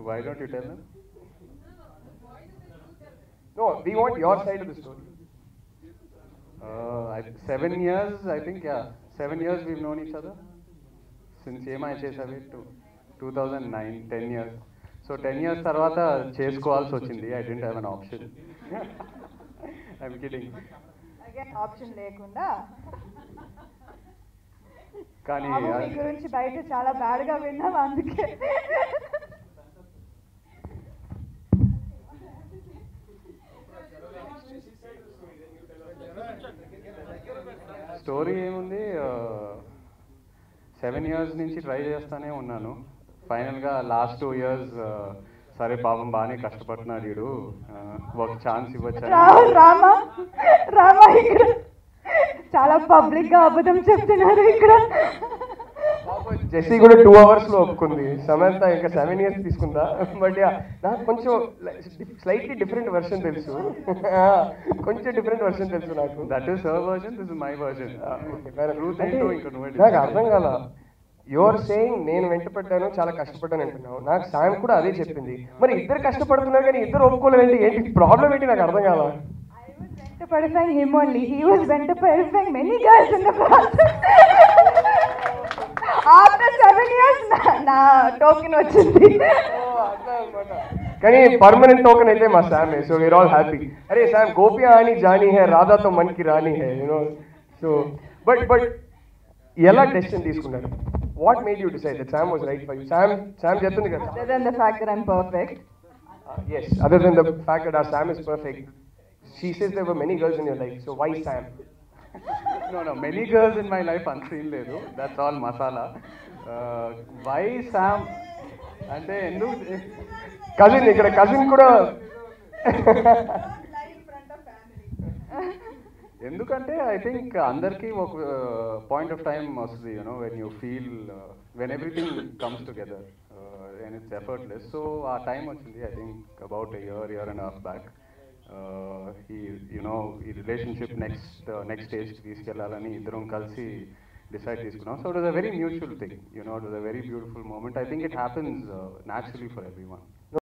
Why don't you tell No, we want your side of the story. Seven years I think ya seven years we known each other since ఏమై చేసావి two two thousand nine ten years so ten years తర్వాత చేసుకోవాల్సి వచ్చింది I don't have an option I'm kidding again option లేకుండా కానీ బాబు మీ గురించి బయట చాలా బ్యాడ్ గా విన్నాం అందుకే స్టోరీ ఏముంది సెవెన్ ఇయర్స్ నుంచి ట్రై చేస్తానే ఉన్నాను ఫైనల్గా లాస్ట్ టూ ఇయర్స్ సరే పాపం బాగానే కష్టపడుతున్నాడు వీడు ఆ, ఒక ఛాన్స్ ఇవ్వచ్చు రాహుల్ రామా రామా ఇక్కడ చాలా పబ్లిక్ గా అబద్ధం చెప్తున్నారు ఇక్కడ జెస్సీ కూడా టూ అవర్స్ లో ఒప్పుకుంది సమంత ఇంకా సెవెన్ ఇయర్స్ తీసుకుందా బట్ నాకు కొంచెం స్లైట్లీ డిఫరెంట్ వెర్షన్ తెలుసు కొంచెం డిఫరెంట్ వెర్షన్ తెలుసు నాకు that is her version this is my version truth అంటే ఏంటో ఇంకా నువ్వే నాకు అర్థం కాల యువర్ సేయింగ్ నేను వెంటపడ్డాను చాలా కష్టపడ్డాను అంటున్నావు నాకు సాయం కూడా అదే చెప్పింది మరి ఇద్దరు కష్టపడుతున్నారు కానీ ఇద్దరు ఒప్పుకోలేదంటే ఏంటి ప్రాబ్లం ఏంటి నాకు అర్థం కాల వెంటపడిఫైంగ్ హిమ్ ఓన్లీ హీ వాజ్ వెంటపడిఫైంగ్ many girls in the process after seven years నా టోకెన్ వచ్చింది కానీ పర్మనెంట్ టోకెన్ అయితే మా Sam so we're all happy అరే శామ్ గోపియా అని జానీ హే రాధాతో మన్కి రాని హే యూనో సో బట్ బట్ ఎలా డెసిషన్ తీసుకున్నారు what made you decide that Sam was right for you Sam Sam చెప్తుంది కదా other than the fact that I'm perfect yes other than the fact that our Sam is perfect she says there were many girls in your life so why Sam no no many girls in my life unseen లేదు that's all masala why Sam అంటే ఎందుకు cousin ఇక్కడ cousin కూడా ఎందుకంటే I think అందరికీ ఒక point of time వస్తుంది you know when you feel when everything comes together and it's effortless so ఆ టైం వచ్చింది I think about year year and half back ఈ యునో ఈ రిలేషన్షిప్ నెక్స్ట్ నెక్స్ట్ స్టేజ్కి తీసుకెళ్లాలని ఇద్దరం కలిసి డిసైడ్ తీసుకున్నాం so it was a very mutual thing you know it was a very beautiful moment I think it happens naturally for every one